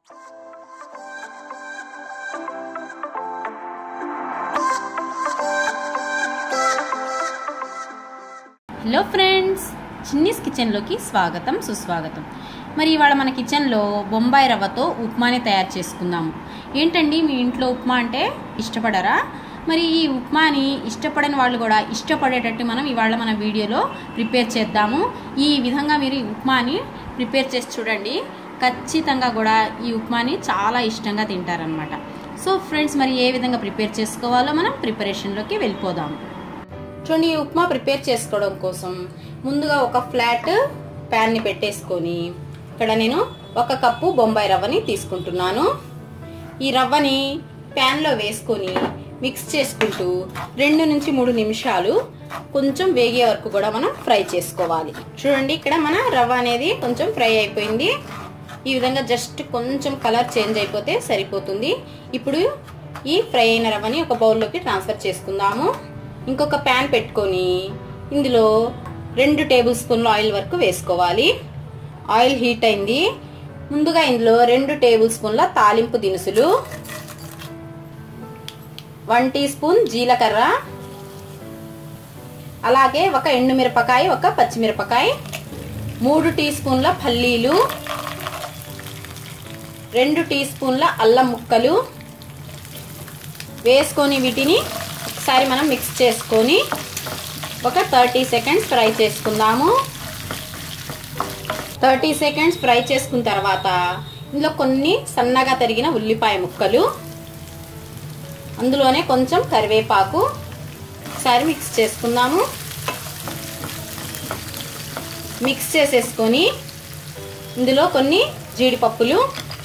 hello friends Chinni's కిచెన్లోకి స్వాగతం సుస్వాగతం మరి ఇవాళ మన కిచెన్లో బొంబాయి రవ్వతో ఉప్మాని తయారు చేసుకుందాము ఏంటండి మీ ఇంట్లో ఉప్మా అంటే ఇష్టపడరా మరి ఈ ఉప్మాని ఇష్టపడని వాళ్ళు కూడా ఇష్టపడేటట్టు మనం ఇవాళ మన వీడియోలో ప్రిపేర్ చేద్దాము ఈ విధంగా మీరు ఈ ఉప్మాని ప్రిపేర్ చేసి చూడండి ఖచ్చితంగా కూడా ఈ ఉప్మాని చాలా ఇష్టంగా తింటారనమాట సో ఫ్రెండ్స్ మరి ఏ విధంగా ప్రిపేర్ చేసుకోవాలో మనం ప్రిపరేషన్లోకి వెళ్ళిపోదాము చూడండి ఈ ఉప్మా ప్రిపేర్ చేసుకోవడం కోసం ముందుగా ఒక ఫ్లాట్ ప్యాన్ని పెట్టేసుకొని ఇక్కడ నేను ఒక కప్పు బొంబాయి రవ్వని తీసుకుంటున్నాను ఈ రవ్వని ప్యాన్లో వేసుకొని మిక్స్ చేసుకుంటూ రెండు నుంచి మూడు నిమిషాలు కొంచెం వేగే వరకు కూడా మనం ఫ్రై చేసుకోవాలి చూడండి ఇక్కడ మన రవ్వ అనేది కొంచెం ఫ్రై అయిపోయింది ఈ విధంగా జస్ట్ కొంచెం కలర్ చేంజ్ అయిపోతే సరిపోతుంది ఇప్పుడు ఈ ఫ్రై అయిన రవ్వని ఒక బౌల్లోకి ట్రాన్స్ఫర్ చేసుకుందాము ఇంకొక ప్యాన్ పెట్టుకొని ఇందులో రెండు టేబుల్ స్పూన్ల ఆయిల్ వరకు వేసుకోవాలి ఆయిల్ హీట్ అయింది ముందుగా ఇందులో రెండు టేబుల్ స్పూన్ల తాలింపు దినుసులు వన్ టీ స్పూన్ జీలకర్ర అలాగే ఒక ఎండుమిరపకాయ ఒక పచ్చిమిరపకాయ మూడు టీ స్పూన్ల పల్లీలు రెండు టీ స్పూన్ల అల్లం ముక్కలు వేసుకొని వీటిని ఒకసారి మనం మిక్స్ చేసుకొని ఒక థర్టీ సెకండ్స్ ఫ్రై చేసుకుందాము థర్టీ సెకండ్స్ ఫ్రై చేసుకున్న తర్వాత ఇందులో కొన్ని సన్నగా తరిగిన ఉల్లిపాయ ముక్కలు అందులోనే కొంచెం కరివేపాకు ఒకసారి మిక్స్ చేసుకుందాము మిక్స్ చేసేసుకొని ఇందులో కొన్ని జీడిపప్పులు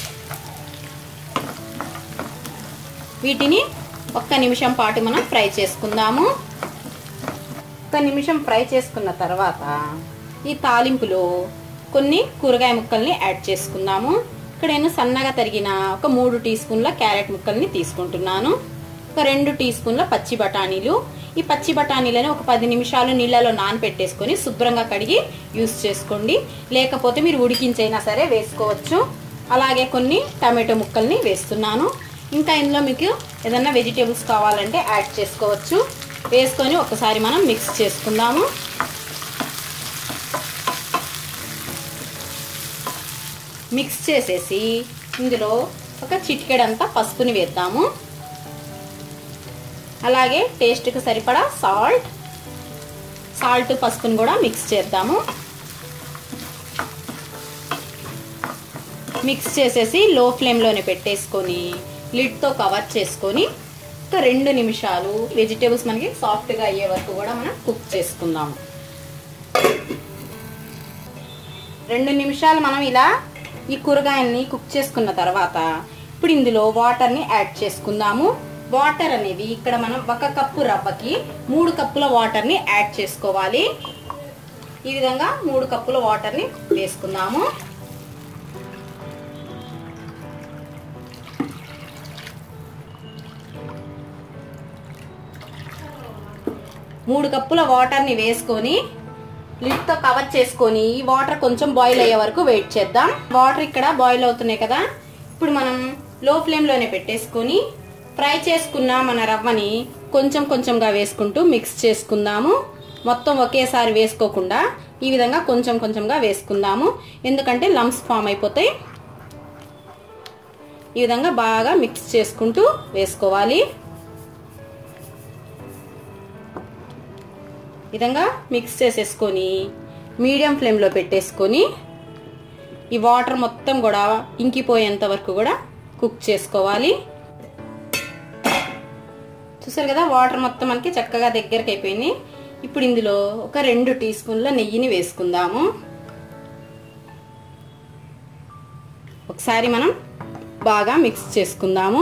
వీటిని ఒక్క నిమిషం పాటు మనం ఫ్రై చేసుకుందాము ఒక్క నిమిషం ఫ్రై చేసుకున్న తర్వాత ఈ తాలింపులో కొన్ని కూరగాయ ముక్కల్ని యాడ్ చేసుకుందాము ఇక్కడ నేను సన్నగా తరిగిన ఒక మూడు టీ స్పూన్ల క్యారెట్ ముక్కల్ని తీసుకుంటున్నాను ఒక రెండు టీ స్పూన్ల పచ్చి బఠానీలు ఈ పచ్చి బఠానీలను ఒక పది నిమిషాలు నీళ్ళలో నానబెట్టేసుకొని శుభ్రంగా కడిగి యూస్ చేసుకోండి లేకపోతే మీరు ఉడికించైనా సరే వేసుకోవచ్చు అలాగే కొన్ని టమాటో ముక్కల్ని వేస్తున్నాను ఇంకా ఇందులో మీకు ఏదన్నా వెజిటేబుల్స్ కావాలంటే యాడ్ చేసుకోవచ్చు వేసుకొని ఒకసారి మనం మిక్స్ చేసుకుందాము మిక్స్ చేసేసి ఇందులో ఒక చిటికెడంతా పసుపుని వేద్దాము అలాగే టేస్ట్కి సరిపడా సాల్ట్ సాల్ట్ పసుపుని కూడా మిక్స్ చేద్దాము మిక్స్ చేసేసి లో ఫ్లేమ్లోనే పెట్టేసుకొని లిడ్తో కవర్ చేసుకొని ఒక రెండు నిమిషాలు వెజిటేబుల్స్ మనకి సాఫ్ట్గా అయ్యే వరకు కూడా మనం కుక్ చేసుకుందాము రెండు నిమిషాలు మనం ఇలా ఈ కూరగాయల్ని కుక్ చేసుకున్న తర్వాత ఇప్పుడు ఇందులో వాటర్ని యాడ్ చేసుకుందాము వాటర్ అనేవి ఇక్కడ మనం ఒక కప్పు రవ్వకి మూడు కప్పుల వాటర్ని యాడ్ చేసుకోవాలి ఈ విధంగా మూడు కప్పుల వాటర్ని వేసుకుందాము మూడు కప్పుల వాటర్ని వేసుకొని లిడ్తో కవర్ చేసుకొని ఈ వాటర్ కొంచెం బాయిల్ అయ్యే వరకు వెయిట్ చేద్దాం వాటర్ ఇక్కడ బాయిల్ అవుతున్నాయి కదా ఇప్పుడు మనం లో ఫ్లేమ్లోనే పెట్టేసుకొని ఫ్రై చేసుకున్న మన రవ్వని కొంచెం కొంచెంగా వేసుకుంటూ మిక్స్ చేసుకుందాము మొత్తం ఒకేసారి వేసుకోకుండా ఈ విధంగా కొంచెం కొంచెంగా వేసుకుందాము ఎందుకంటే లంప్స్ ఫామ్ అయిపోతాయి ఈ విధంగా బాగా మిక్స్ చేసుకుంటూ వేసుకోవాలి విధంగా మిక్స్ చేసేసుకొని మీడియం ఫ్లేమ్లో పెట్టేసుకొని ఈ వాటర్ మొత్తం కూడా ఇంకిపోయేంత వరకు కూడా కుక్ చేసుకోవాలి చూసారు కదా వాటర్ మొత్తం మనకి చక్కగా దగ్గరికి అయిపోయింది ఇప్పుడు ఇందులో ఒక రెండు టీ స్పూన్ల నెయ్యిని వేసుకుందాము ఒకసారి మనం బాగా మిక్స్ చేసుకుందాము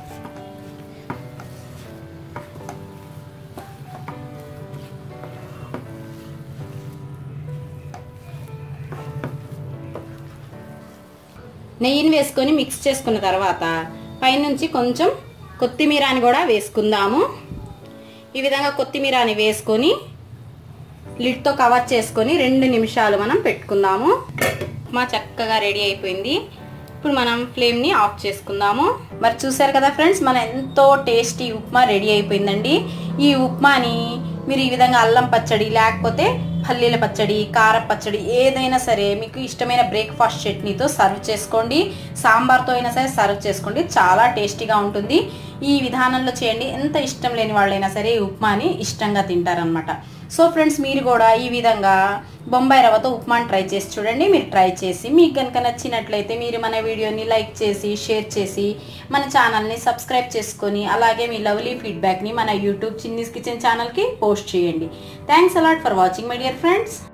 నెయ్యిని వేసుకొని మిక్స్ చేసుకున్న తర్వాత పైనుంచి కొంచెం కొత్తిమీరని కూడా వేసుకుందాము ఈ విధంగా కొత్తిమీరని వేసుకొని లిడ్తో కవర్ చేసుకొని రెండు నిమిషాలు మనం పెట్టుకుందాము మా చక్కగా రెడీ అయిపోయింది ఇప్పుడు మనం ఫ్లేమ్ని ఆఫ్ చేసుకుందాము మరి చూసారు కదా ఫ్రెండ్స్ మన ఎంతో టేస్టీ ఉప్మా రెడీ అయిపోయిందండి ఈ ఉప్మాని మీరు ఈ విధంగా అల్లం పచ్చడి లేకపోతే పల్లీల పచ్చడి కార పచ్చడి ఏదైనా సరే మీకు ఇష్టమైన బ్రేక్ఫాస్ట్ చట్నీతో సర్వ్ చేసుకోండి సాంబార్తో అయినా సరే సర్వ్ చేసుకోండి చాలా టేస్టీగా ఉంటుంది ఈ విధానంలో చేయండి ఎంత ఇష్టం లేని వాళ్ళైనా సరే ఈ ఉప్మాని ఇష్టంగా తింటారనమాట సో ఫ్రెండ్స్ మీరు కూడా ఈ విధంగా బొంబాయి రవ్వతో ఉప్మాని ట్రై చేసి చూడండి మీరు ట్రై చేసి మీకు కనుక నచ్చినట్లయితే మీరు మన వీడియోని లైక్ చేసి షేర్ చేసి మన ఛానల్ని సబ్స్క్రైబ్ చేసుకొని అలాగే మీ లవ్లీ ఫీడ్బ్యాక్ని మన యూట్యూబ్ చిన్నీస్ కిచెన్ ఛానల్కి పోస్ట్ చేయండి thanks a lot for watching my dear friends